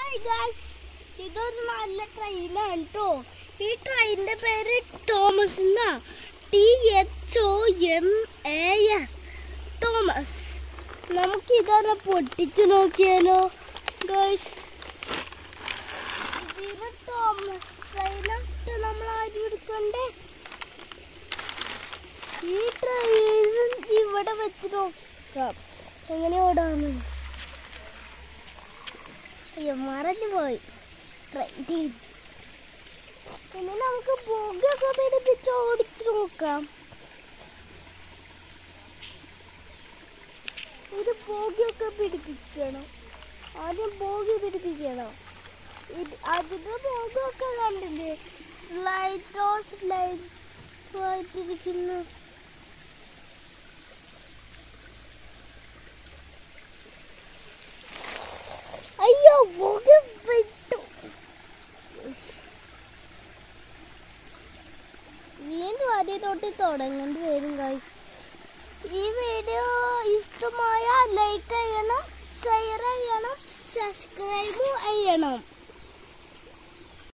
hi guys ഇതൊരു നല്ല ട്രെയിനാണ് കേട്ടോ ഈ ട്രെയിനിന്റെ പേര് തോമസ് എന്നാ T H O M A S Thomas നമുക്ക് ഇതൊന്ന് പൊട്ടിച്ച് നോക്കിയാലോ ഗായ്സ് ഇതിന് തോമസ് ട്രെയിനൊക്കെ നമ്മൾ ആരും എടുക്കണ്ടേ ഈ ട്രെയിൻ ഇവിടെ വെച്ച് നോക്കാം എങ്ങനെ ഓടാന്ന് അയ്യോ മറഞ്ഞു പോയി ട്രെയിൻ ഇനി നമുക്ക് ബോഗൊക്കെ പിടിപ്പിച്ച് ഓടിച്ചു നോക്കാം ഒരു ബോഗിയൊക്കെ പിടിപ്പിക്കണം ആദ്യം ബോഗി പിടിപ്പിക്കണം ഇത് അതിന്റെ ബോഗൊക്കെ കണ്ടില്ലേ സ്ലൈഡോ സ്ലൈഡ് ആയിട്ടിരിക്കുന്നു അയ്യോ ബോഗി വിട്ടു വീണ്ടും ആദ്യം തൊട്ട് തുടങ്ങേണ്ടി വരും ഗൈസ് ഈ വീഡിയോ ഇഷ്ടമായ ലൈക്ക് ചെയ്യണം ഷെയർ ചെയ്യണം സബ്സ്ക്രൈബ് ചെയ്യണം